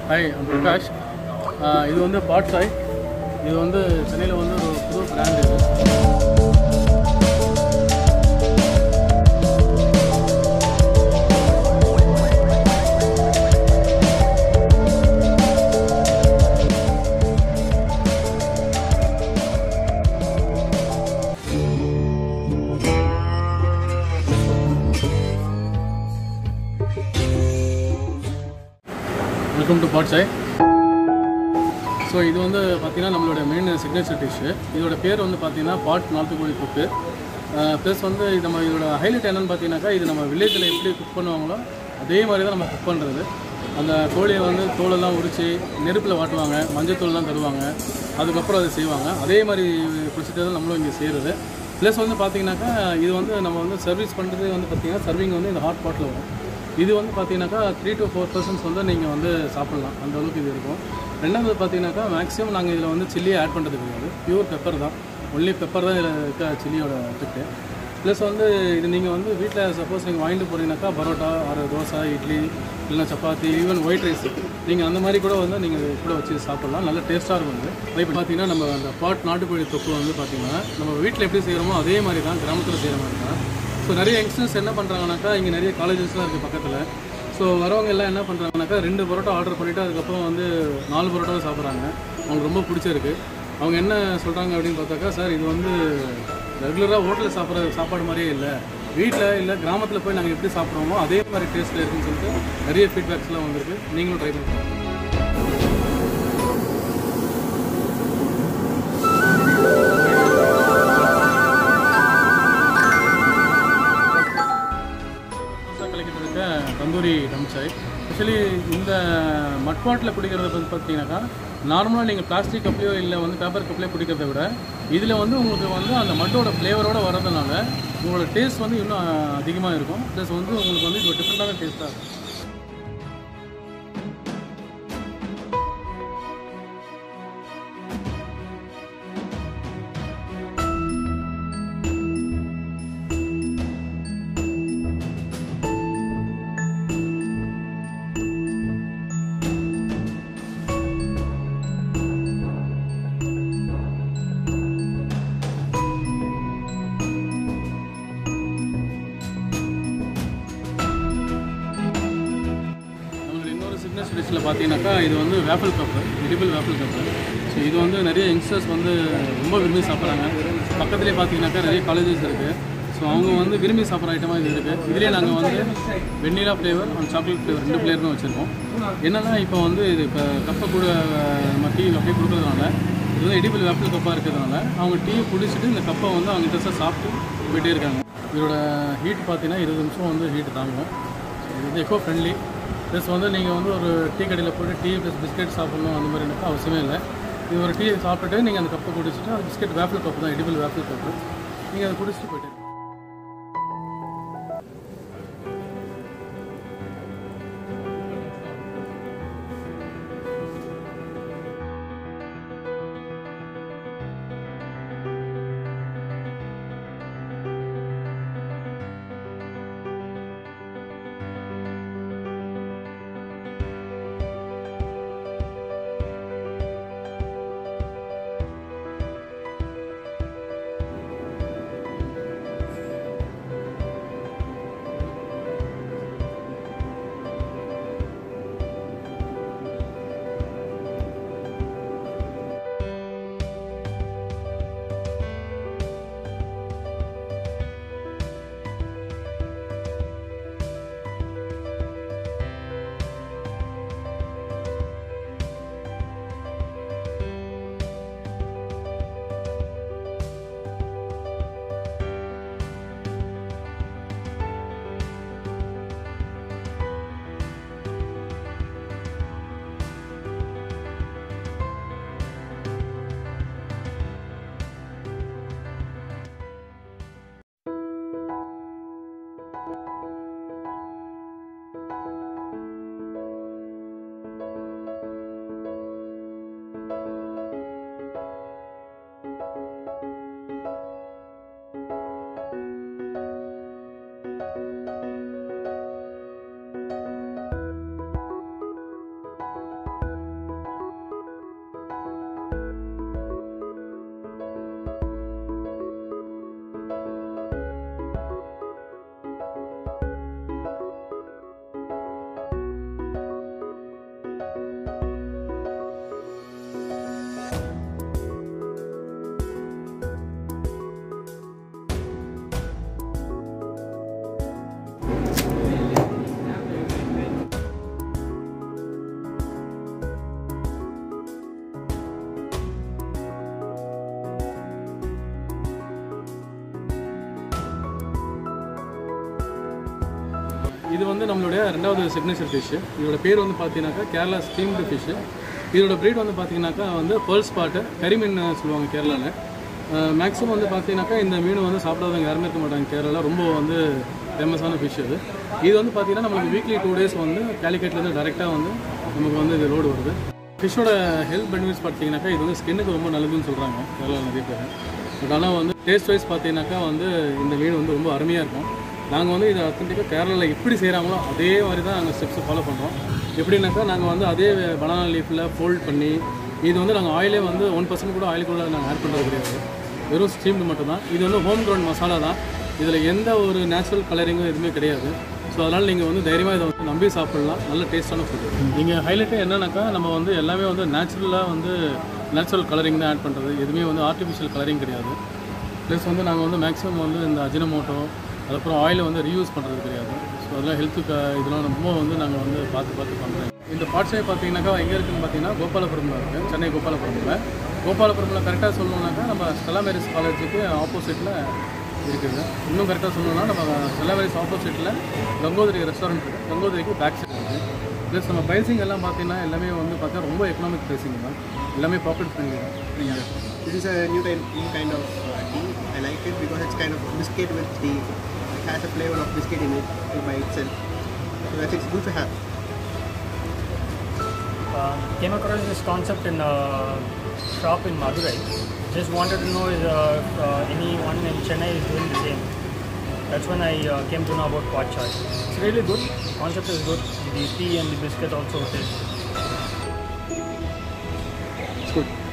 Hi I'm Prakash ஆஹ் இது வந்து பாட் சாய் இது வந்து சென்னையில் வந்து ஒரு புது பிராண்ட் இது welcome to pot chai so இது வந்து பார்த்தீங்கன்னா நம்மளோட மெயின் சிக்னேச்சர் டிஷ்ஷு இதோட பேர் வந்து பார்த்தீங்கன்னா பாட் நாட்டுக்கோழி தொக்கு ப்ளஸ் வந்து இது நம்ம இதோட ஹைலைட் என்னன்னு பார்த்தீங்கன்னாக்கா இது நம்ம வில்லேஜில் எப்படி குக் பண்ணுவாங்களோ அதே மாதிரி தான் நம்ம குக் பண்ணுறது அந்த கோழியை வந்து தோலெல்லாம் உரித்து நெருப்பில் வாட்டுவாங்க மஞ்சத்தூள்லாம் தருவாங்க அதுக்கப்புறம் அதை செய்வாங்க அதே மாதிரி ப்ரொசீஜர் தான் நம்மளும் இங்கே செய்கிறது ப்ளஸ் வந்து பார்த்தீங்கன்னாக்கா இது வந்து நம்ம வந்து சர்வீஸ் பண்ணுறது வந்து பார்த்தீங்கன்னா சர்விங் வந்து இந்த ஹாட் பாட்டில் வரும் இது வந்து பார்த்தீங்கன்னாக்கா த்ரீ டு ஃபோர் பர்சன்ஸ் வந்து நீங்கள் வந்து சாப்பிட்லாம் அந்த அளவுக்கு இது இருக்கும் ரெண்டாவது பார்த்தீங்கன்னாக்கா மேக்ஸிமம் நாங்கள் இதில் வந்து சில்லியை ஆட் பண்ணுறது கிடையாது பியூர் பெப்பர் தான் ஒன்லி பெப்பர் தான் இதில் இருக்க சில்லியோட டிப்பு ப்ளஸ் வந்து இது நீங்கள் வந்து வீட்டில் சப்போஸ் நீங்கள் வாங்கிட்டு போனீங்கன்னாக்கா பரோட்டா ஆறு தோசை இட்லி இல்லைன்னா சப்பாத்தி ஈவன் ஒயிட் ரைஸ் நீங்கள் அந்த மாதிரி கூட வந்து நீங்கள் கூட வச்சு சாப்பிட்லாம் நல்ல டேஸ்ட்டாக இருக்கும் இது இப்போ பார்த்தீங்கன்னா நம்ம அந்த பாட் நாட்டுக்கோழி தொக்கு வந்து பார்த்தீங்கன்னா நம்ம வீட்டில் எப்படி செய்கிறோமோ அதே மாதிரி தான் கிராமத்தில் செய்கிற மாதிரி தான் ஸோ நிறைய யங்ஸ்டர்ஸ் என்ன பண்ணுறாங்கனாக்கா இங்கே நிறைய காலேஜஸ்லாம் இருக்குது பக்கத்தில் ஸோ வரவங்க எல்லாம் என்ன பண்ணுறாங்கனாக்கா ரெண்டு பரோட்டா ஆர்டர் பண்ணிவிட்டு அதுக்கப்புறம் வந்து நாலு பரோட்டாவை சாப்பிட்றாங்க அவங்களுக்கு ரொம்ப பிடிச்சிருக்கு அவங்க என்ன சொல்கிறாங்க அப்படின்னு பார்த்தாக்கா சார் இது வந்து ரெகுலராக ஹோட்டலில் சாப்பிட்ற சாப்பாடு மாதிரியே இல்லை வீட்டில் இல்லை கிராமத்தில் போய் நாங்கள் எப்படி சாப்பிட்றோமோ அதே மாதிரி டேஸ்ட்டில் இருக்குன்னு சொல்லிட்டு நிறைய ஃபீட்பேக்ஸ்லாம் வந்திருக்கு நீங்களும் ட்ரை பண்ணி பாருங்க. புதுசாக கலக்கிட்டு இருக்க தந்தூரி டம்சாய் ஆக்சுவலி இந்த மட்பாட்டில் குடிக்கிறது வந்து பார்த்தீங்கன்னாக்கா நார்மலாக நீங்கள் பிளாஸ்டிக் கப்லையோ இல்லை வந்து பேப்பர் கப்லையோ குடிக்கிறத விட இதில் வந்து உங்களுக்கு வந்து அந்த மட்டோட ஃப்ளேவரோட வரதுனால உங்களோட டேஸ்ட் வந்து இன்னும் அதிகமாக இருக்கும் ப்ளஸ் வந்து உங்களுக்கு வந்து இது ஒரு டிஃப்ரெண்ட்டான டேஸ்ட்டாக இருக்கும் நம்மளோட இன்னொரு சிக்னஸ் டிஷ்ஷில் பார்த்தீங்கன்னாக்கா இது வந்து waffle cup edible waffle cup so இது வந்து நிறைய யங்ஸ்டர்ஸ் வந்து ரொம்ப விரும்பி சாப்பிட்றாங்க பக்கத்துலேயே பார்த்தீங்கன்னாக்கா நிறைய காலேஜஸ் இருக்குது ஸோ அவங்க வந்து விரும்பி சாப்பிட்ற ஐட்டமாக இது இருக்குது இதுலேயே நாங்கள் வந்து vanilla flavour and chocolate flavour ரெண்டு ஃப்ளேவரும் வச்சுருக்கோம் என்னென்னா இப்போ வந்து இது இப்போ கப்பை கூட நம்ம டீ அப்படியே கொடுக்கறதுனால இது வந்து எடிபிள் வேப்பிள் கப்பாக இருக்கிறதுனால அவங்க டீ குடிச்சிட்டு இந்த கப்பை வந்து அவங்க இன்ட்ரெஸ்ட்டாக சாப்பிட்டு போயிட்டே இருக்காங்க இதோட ஹீட் பார்த்தீங்கன்னா இருபது நிமிஷம் வந்து ஹீட் தாங்கும் இது வந்து எக்கோ ஃப்ரெண்ட்லி ப்ளஸ் வந்து நீங்கள் வந்து ஒரு டீ கடையில் போய்ட்டு டீ ப்ளஸ் பிஸ்கெட் சாப்பிடணும் அந்த மாதிரி எனக்கு அவசியமே இல்லை இது ஒரு டீ சாப்பிட்டுட்டு நீங்கள் அந்த கப்பை குடிச்சிட்டு அந்த பிஸ்கெட் வேப்பிள் கப்பு தான் எடிபிள் வேப்பிள் கப்பு நீங்கள் அதை குடிச்சிட்டு போயிட்டு இது வந்து நம்மளுடைய ரெண்டாவது சிக்னேச்சர் ஃபிஷ்ஷு இதோட பேர் வந்து பார்த்தீங்கன்னாக்கா கேரளா ஸ்டீம்டு ஃபிஷ்ஷு இதோட ப்ரீட் வந்து பார்த்தீங்கன்னாக்கா வந்து பேர்ல் ஸ்பாட்டு கரிமீன் சொல்லுவாங்க கேரளாவில் மேக்ஸிமம் வந்து பார்த்தீங்கன்னாக்கா இந்த மீன் வந்து சாப்பிடாதவங்க யாருமே இருக்க மாட்டாங்க கேரளாவில் ரொம்ப வந்து ஃபேமஸான ஃபிஷ் இது இது வந்து பார்த்தீங்கன்னா நம்மளுக்கு வீக்லி டூ டேஸ் வந்து கேலிக்கேட்லேருந்து டேரெக்டாக வந்து நமக்கு வந்து இது லோடு வருது ஃபிஷ்ஷோட ஹெல்த் பெனிஃபிட்ஸ் பார்த்தீங்கன்னாக்கா இது வந்து ஸ்கின்னுக்கு ரொம்ப நல்லதுன்னு சொல்கிறாங்க கேரளாவில் நிறைய பேர் பட் ஆனால் வந்து டேஸ்ட் வைஸ் பார்த்தீங்கன்னாக்கா வந்து இந்த மீன் வந்து ரொம்ப அருமையாக இருக்கும் நாங்கள் வந்து இதை அத்தன்டிக்காக கேரளாவில் எப்படி செய்கிறாங்களோ அதே மாதிரி தான் நாங்கள் ஸ்டெப்ஸ் ஃபாலோ பண்ணுறோம் எப்படின்னாக்கா நாங்கள் வந்து அதே பனானா லீஃபில் ஃபோல்ட் பண்ணி இது வந்து நாங்கள் ஆயிலே வந்து ஒன் பர்சன்ட் கூட ஆயிலுக்குள்ளே நாங்கள் ஆட் பண்ணுறது கிடையாது வெறும் ஸ்டீம்டு மட்டும்தான் இது வந்து ஹோம் க்ரௌண்ட் மசாலா தான் இதில் எந்த ஒரு நேச்சுரல் கலரிங்கும் எதுவுமே கிடையாது ஸோ அதனால் நீங்கள் வந்து தைரியமாக இதை வந்து நம்பி சாப்பிடலாம் நல்ல டேஸ்ட்டான ஃபுட்டு நீங்கள் ஹைலைட்டே என்னன்னாக்கா நம்ம வந்து எல்லாமே வந்து நேச்சுரலாக வந்து நேச்சுரல் கலரிங் தான் ஆட் பண்ணுறது எதுவுமே வந்து ஆர்டிஃபிஷியல் கலரிங் கிடையாது ப்ளஸ் வந்து நாங்கள் வந்து மேக்ஸிமம் வந்து இந்த அஜினமோட்டோ அதுக்கப்புறம் ஆயிலை வந்து ரீயூஸ் பண்ணுறது கிடையாது ஸோ அதெல்லாம் ஹெல்த்துக்கு இதெல்லாம் ரொம்ப வந்து நாங்கள் வந்து பார்த்து பார்த்து பண்ணுறோம் இந்த பாட்ஸே பார்த்தீங்கன்னாக்கா எங்கே இருக்குன்னு பார்த்தீங்கன்னா கோபாலபுரமில் இருக்குது சென்னை கோபாலபுரமில் கோபாலபுரமில் கரெக்டாக சொல்லணுன்னாக்கா நம்ம ஸ்டெல்லா மேரிஸ் காலேஜுக்கு ஆப்போசிட்டில் இருக்குது இன்னும் கரெக்டாக சொல்லணும்னா நம்ம ஸ்டெல்லா மேரிஸ் ஆப்போசிட்டில் கங்கோதரி ரெஸ்டாரண்ட் இருக்குது கங்கோதரிக்கு பேக் சைடு இருக்குது ப்ளஸ் நம்ம ப்ரைஸிங் எல்லாம் பார்த்தீங்கன்னா எல்லாமே வந்து பார்த்தா ரொம்ப எக்கனாமிக் ப்ரைஸிங் தான் எல்லாமே பாக்கெட் ஃப்ரெண்ட்லி தான் நீங்கள் This is a new, kind- new kind of uh, tea. I like it because it's kind of biscuit with tea. It has a flavor of biscuit in it by itself. So that's it's good to have. Uh, came across this concept in a shop in Madurai. Just wanted to know if uh, if, uh, anyone in Chennai is doing the same. That's when I uh, came to know about pot chai. It's really good. Concept is good. The tea and the biscuit also taste. It's good.